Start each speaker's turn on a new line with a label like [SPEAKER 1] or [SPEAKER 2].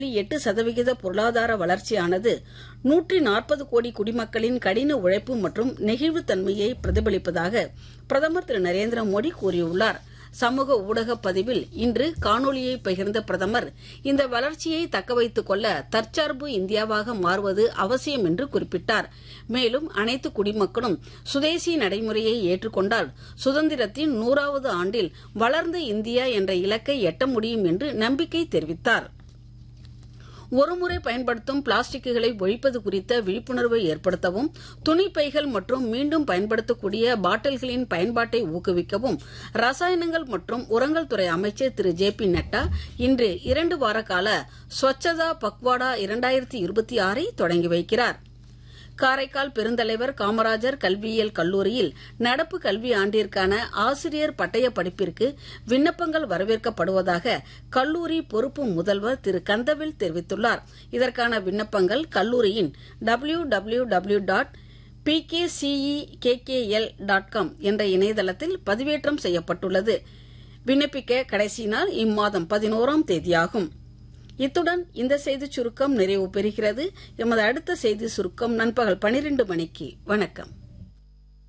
[SPEAKER 1] எட்டு சதவிகித பொருளாதார வளர்ச்சியானது நூற்றி நாற்பது கோடி குடிமக்களின் கடின உழைப்பு மற்றும் நெகிழ்வுத்தன்மையை பிரதிபலிப்பதாக பிரதமர் திரு நரேந்திர மோடி கூறியுள்ளார் சமூக ஊடக பதிவில் இன்று காணொலியை பகிர்ந்த பிரதமர் இந்த வளர்ச்சியை தக்கவைத்துக் கொள்ள தற்சார்பு இந்தியாவாக மாறுவது அவசியம் என்று குறிப்பிட்டார் மேலும் அனைத்து குடிமக்களும் சுதேசி நடைமுறையை ஏற்றுக்கொண்டால் சுதந்திரத்தின் நூறாவது ஆண்டில் வளர்ந்த இந்தியா என்ற இலக்கை எட்ட முடியும் என்று நம்பிக்கை தெரிவித்தார் ஒருமுறை பயன்படுத்தும் பிளாஸ்டிக்குகளை ஒழிப்பது குறித்த விழிப்புணர்வை ஏற்படுத்தவும் துணி பைகள் மற்றும் மீண்டும் பயன்படுத்தக்கூடிய பாட்டில்களின் பயன்பாட்டை ஊக்குவிக்கவும் ரசாயனங்கள் மற்றும் உரங்கள் துறை அமைச்சர் திரு ஜே பி நட்டா இன்று இரண்டு வார கால ஸ்வச்சதா பக்வாடா இரண்டாயிரத்தி இருபத்தி ஆறை தொடங்கி வைக்கிறார் காரைக்கால் பெருந்தலைவர் காமராஜர் கல்வியியல் கல்லூரியில் நடப்பு கல்வி ஆண்டிற்கான ஆசிரியர் பட்டய படிப்பிற்கு விண்ணப்பங்கள் வரவேற்கப்படுவதாக கல்லூரி பொறுப்பு முதல்வர் திரு கந்தவில் தெரிவித்துள்ளார் இதற்கான விண்ணப்பங்கள் கல்லூரியின் W W W dot PKCEKKL dot com என்ற இணையதளத்தில் பதிவேற்றம் செய்யப்பட்டுள்ளது விண்ணப்பிக்க கடைசி நாள் இம்மாதம் பதினோராம் தேதியாகும் இத்துடன் இந்த செய்திச் சுருக்கம் நிறைவு பெறுகிறது எமது அடுத்த செய்தி சுருக்கம் நண்பகல் பனிரெண்டு மணிக்கு வணக்கம்